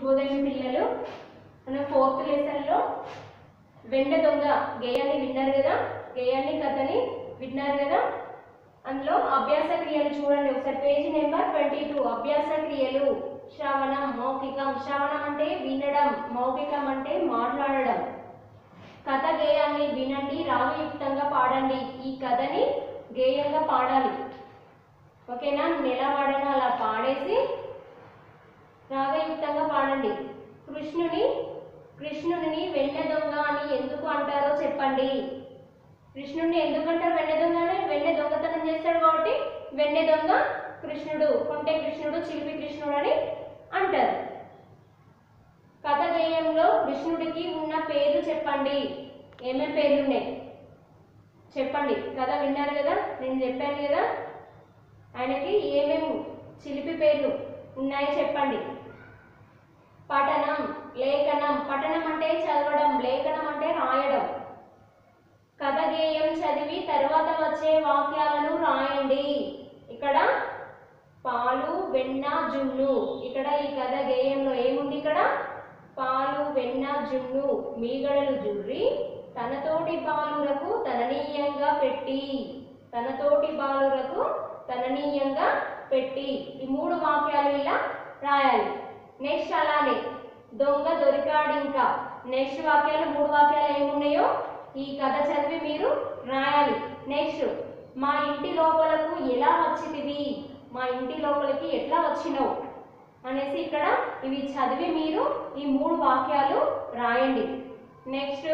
శుభోదయం పిల్లలు మనం ఫోర్త్ లెసన్లో వెండ దొంగ గేయాన్ని విన్నారు కదా గేయాన్ని కథని విన్నారు కదా అందులో అభ్యాస క్రియలు చూడండి ఒకసారి పేజీ నెంబర్ ట్వంటీ టూ అభ్యాస క్రియలు శ్రవణం మౌఖికం శ్రవణం అంటే వినడం మౌఖికం అంటే మాట్లాడడం కథ గేయాన్ని వినండి రాగయుక్తంగా పాడండి ఈ కథని గేయంగా పాడాలి ఓకేనా నేను ఎలా పాడానో అలా పాడేసి రాగయుక్తంగా పాడండి కృష్ణుని కృష్ణుడిని వెన్న దొంగ అని ఎందుకు అంటారో చెప్పండి కృష్ణుడిని ఎందుకు అంటారు వెన్న దొంగ అని వెన్న దొంగతనం చేస్తాడు కాబట్టి వెన్నె దొంగ కృష్ణుడు కొంటే కృష్ణుడు చిలిపి కృష్ణుడు అని అంటారు కథ గేయంలో కృష్ణుడికి ఉన్న పేర్లు చెప్పండి ఏమేం పేర్లు ఉన్నాయి చెప్పండి కథ విన్నారు కదా నేను చెప్పాను కదా ఆయనకి ఏమేమి చిలిపి పేర్లు ఉన్నాయో చెప్పండి పఠనం లేఖనం పఠనం అంటే చదవడం లేఖనం అంటే రాయడం కథ గేయం చదివి తర్వాత వచ్చే వాక్యాలను రాయండి ఇక్కడ పాలు వెన్న జున్ను ఇక్కడ ఈ కథ గేయంలో ఏముంది ఇక్కడ పాలు వెన్న జున్ను మీగడలు జుర్రి తనతోటి బాలురకు తననీయంగా పెట్టి తనతోటి బాలురకు తననీయంగా పెట్టి ఈ మూడు వాక్యాలు ఇలా రాయాలి నెక్స్ట్ అలానే దొంగ దొరికాడు ఇంకా నెక్స్ట్ వాక్యాలు మూడు వాక్యాలు ఏమున్నాయో ఈ కథ చదివి మీరు రాయాలి నెక్స్ట్ మా ఇంటి లోపలకు ఎలా వచ్చితివి మా ఇంటి లోపలికి ఎట్లా వచ్చినావు అనేసి ఇక్కడ ఇవి చదివి మీరు ఈ మూడు వాక్యాలు రాయండి నెక్స్ట్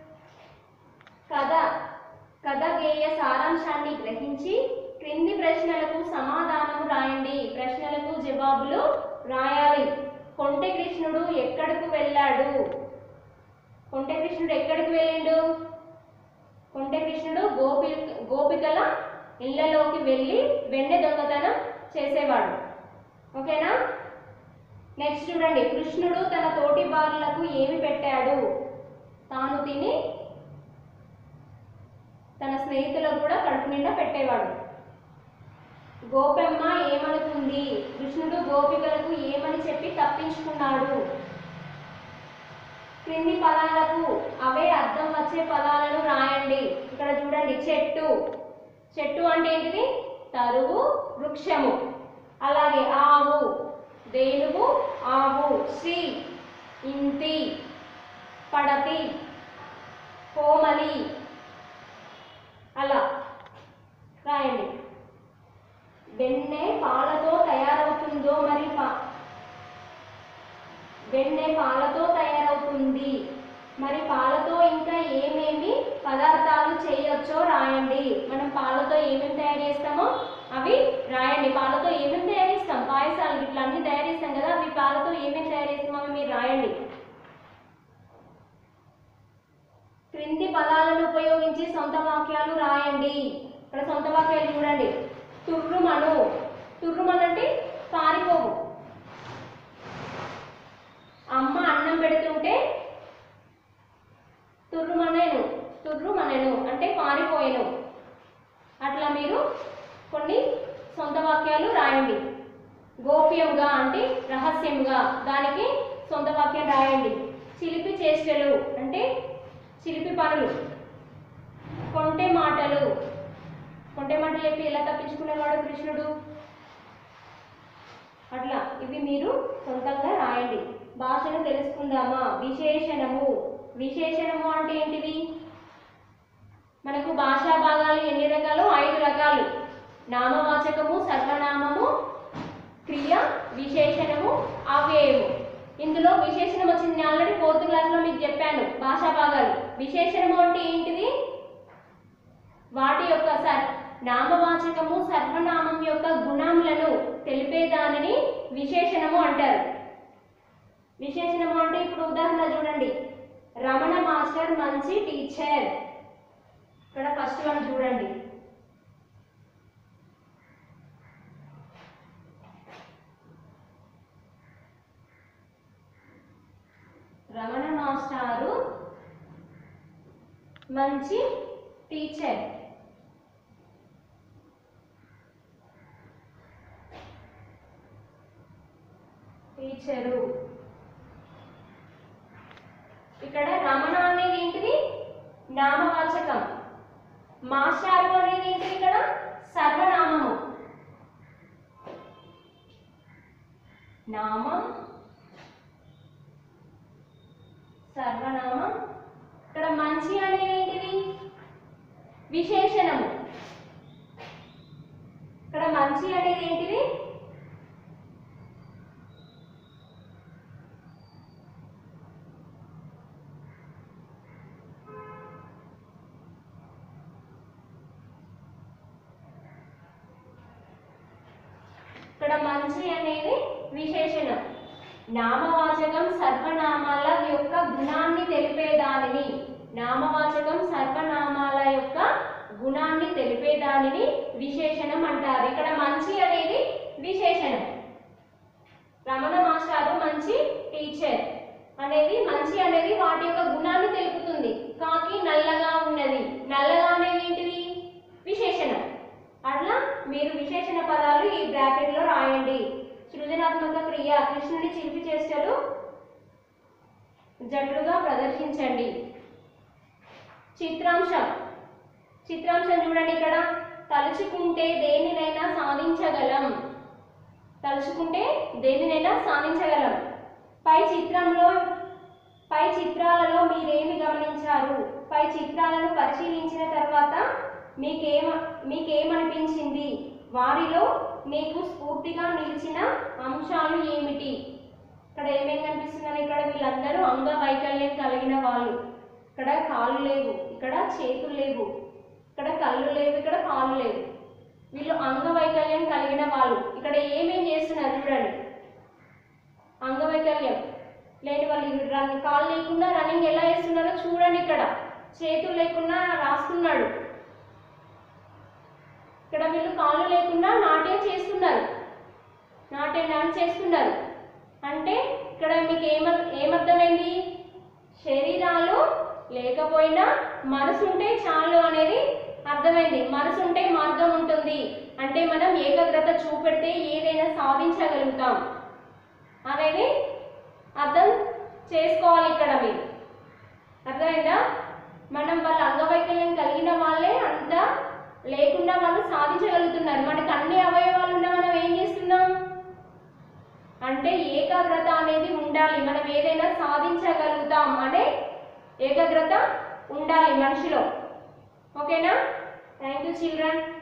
కథ కథ గేయ సారాంశాన్ని గ్రహించి క్రింది ప్రశ్నలకు సమాధానం రాయండి ప్రశ్నలకు జవాబులు రాయాలి కొంటె కృష్ణుడు ఎక్కడికి వెళ్ళాడు కొంటె కృష్ణుడు ఎక్కడికి వెళ్ళిండు కొంటె కృష్ణుడు గోపి గోపికల ఇళ్లలోకి వెళ్ళి వెన్నె దొంగతనం చేసేవాడు ఓకేనా నెక్స్ట్ చూడండి కృష్ణుడు తన తోటి బాలులకు ఏమి పెట్టాడు తాను తిని తన స్నేహితులకు కూడా కడుపు నిండా పెట్టేవాడు గోపెమ్మ ఏమనుకుంది కృష్ణుడు గోపికలకు ఏమని చెప్పి తప్పించుకున్నాడు క్రింది పదాలకు అవే అర్థం వచ్చే పదాలను రాయండి ఇక్కడ చూడండి చెట్టు చెట్టు అంటే ఏంటిది తరువు వృక్షము అలాగే ఆవు వేణువు ఆవు శ్రీ ఇంతి పడతి కోమలి అలా రాయండి వెన్నె పాలతో తయారవుతుందో మరి పా వెన్నె పాలతో తయారవుతుంది మరి పాలతో ఇంకా ఏమేమి పదార్థాలు చేయొచ్చో రాయండి మనం పాలతో ఏమేమి తయారు చేస్తామో అవి రాయండి పాలతో ఏమేమి తయారు చేస్తాం పాయసాలు ఇట్లా అన్ని తయారు చేస్తాం కదా అవి పాలతో ఏమేమి తయారు చేస్తామో అవి మీరు రాయండి క్రింది పదాలను ఉపయోగించి సొంత వాక్యాలు రాయండి ఇక్కడ సొంత వాక్యాలు చూడండి తుర్రుమను తుర్రుమను అంటే పారిపోవు అమ్మ అన్నం పెడుతుంటే తుర్రుమనేను తుర్రుమనెను అంటే పారిపోయెను అట్లా మీరు కొన్ని సొంత వాక్యాలు రాయండి గోప్యంగా అంటే రహస్యంగా దానికి సొంత వాక్యం రాయండి చిలిపి చేష్టలు అంటే చిలిపి పనులు కొంటె మాటలు కొంటె మాటలు చెప్పి ఎలా తప్పించుకునేవాడు కృష్ణుడు అట్లా ఇవి మీరు సొంతంగా రాయండి భాషను తెలుసుకుందామా విశేషణము విశేషణము అంటే ఏంటిది మనకు భాషా భాగాలు ఎన్ని రకాలు ఐదు రకాలు నామవాచకము సర్వనామము క్రియ విశేషణము అవ్యయము ఇందులో విశేషణం వచ్చింది నేను ఆల్రెడీ ఫోర్త్ క్లాస్లో మీకు చెప్పాను భాషా భాగాలు విశేషణము అంటే ఏంటిది వాటి యొక్క సర్ నామవాచకము సర్వనామం యొక్క గుణములను తెలిపేదానిని విశేషణము అంటారు విశేషణము అంటే ఇప్పుడు ఉదాహరణ చూడండి రమణ మాస్టర్ మంచి టీచర్ ఇక్కడ ఫస్ట్ వన్ చూడండి రమణ మాస్టారు మంచి టీచర్ టీచరు ఇక్కడ రమణ అనేది ఏంటిది నామవాచకం మాస్టారు అనేది ఏంటిది ఇక్కడ సర్వనామము నామం సర్వనామం ఇక్కడ మంచి అనేది ఏంటిది విశేషణము ఇక్కడ మంచి అనేది ఏంటిది ఇక్కడ మంచి అనేది విశేషణం నామవాచకం సర్వనామాల యొక్క గుణాన్ని తెలిపేదానిని నామవాచకం సర్వనామాల యొక్క గుణాన్ని తెలిపేదానిని విశేషణం అంటారు ఇక్కడ మంచి అనేది విశేషణం రమణ మాస్టారు మంచి టీచర్ అనేది మంచి అనేది వాటి యొక్క గుణాన్ని తెలుపుతుంది కాకి నల్లగా ఉన్నది నల్లగా అనేది ఏంటిది విశేషణం అట్లా మీరు విశేషణ పదాలు ఈ బ్రాకెట్ లో రాయండి సృజనాత్మక క్రియ కృష్ణుడి చిలిపి చేష్టలు జట్లుగా ప్రదర్శించండి చిత్రాంశం చిత్రాంశం చూడండి ఇక్కడ తలుచుకుంటే దేనినైనా సాధించగలం తలుచుకుంటే దేనినైనా సాధించగలం పై చిత్రంలో పై చిత్రాలలో మీరేమి గమనించారు పై చిత్రాలను పరిశీలించిన తర్వాత మీకేమ మీకేమనిపించింది వారిలో నీకు స్ఫూర్తిగా నిలిచిన అంశాలు ఏమిటి ఇక్కడ ఏమేం కనిపిస్తుందని ఇక్కడ వీళ్ళందరూ అంగవైకల్యం కలిగిన వాళ్ళు ఇక్కడ కాళ్ళు లేవు ఇక్కడ చేతులు లేవు ఇక్కడ కళ్ళు లేవు ఇక్కడ కాళ్ళు లేవు వీళ్ళు అంగవైకల్యం కలిగిన వాళ్ళు ఇక్కడ ఏమేం చేస్తున్నారు చూడండి అంగవైకల్యం లేని వాళ్ళు ఇవి రన్ కాళ్ళు లేకుండా రన్నింగ్ ఎలా చేస్తున్నారో చూడండి ఇక్కడ చేతులు లేకుండా రాస్తున్నాడు ఇక్కడ వీళ్ళు కాళ్ళు లేకుండా నాట్యం చేస్తున్నారు నాట్యం డాన్స్ చేస్తున్నారు అంటే ఇక్కడ మీకు ఏమ ఏమర్థమైంది శరీరాలు లేకపోయినా మనసు ఉంటే చాలు అనేది అర్థమైంది మనసు ఉంటే మార్గం ఉంటుంది అంటే మనం ఏకాగ్రత చూపెడితే ఏదైనా సాధించగలుగుతాం అనేది అర్థం చేసుకోవాలి ఇక్కడ మీరు అర్థమైందా మనం వాళ్ళ అంగవైకల్యం కలిగిన వాళ్ళే అంత లేకుండా వాళ్ళు సాధించగలుగుతున్నారు మనకు అన్ని అవయవాలు ఉన్నా మనం ఏం చేస్తున్నాం అంటే ఏకాగ్రత అనేది ఉండాలి మనం ఏదైనా సాధించగలుగుతాం అనే ఏకాగ్రత ఉండాలి మనిషిలో ఓకేనా థ్యాంక్ యూ చిల్డ్రన్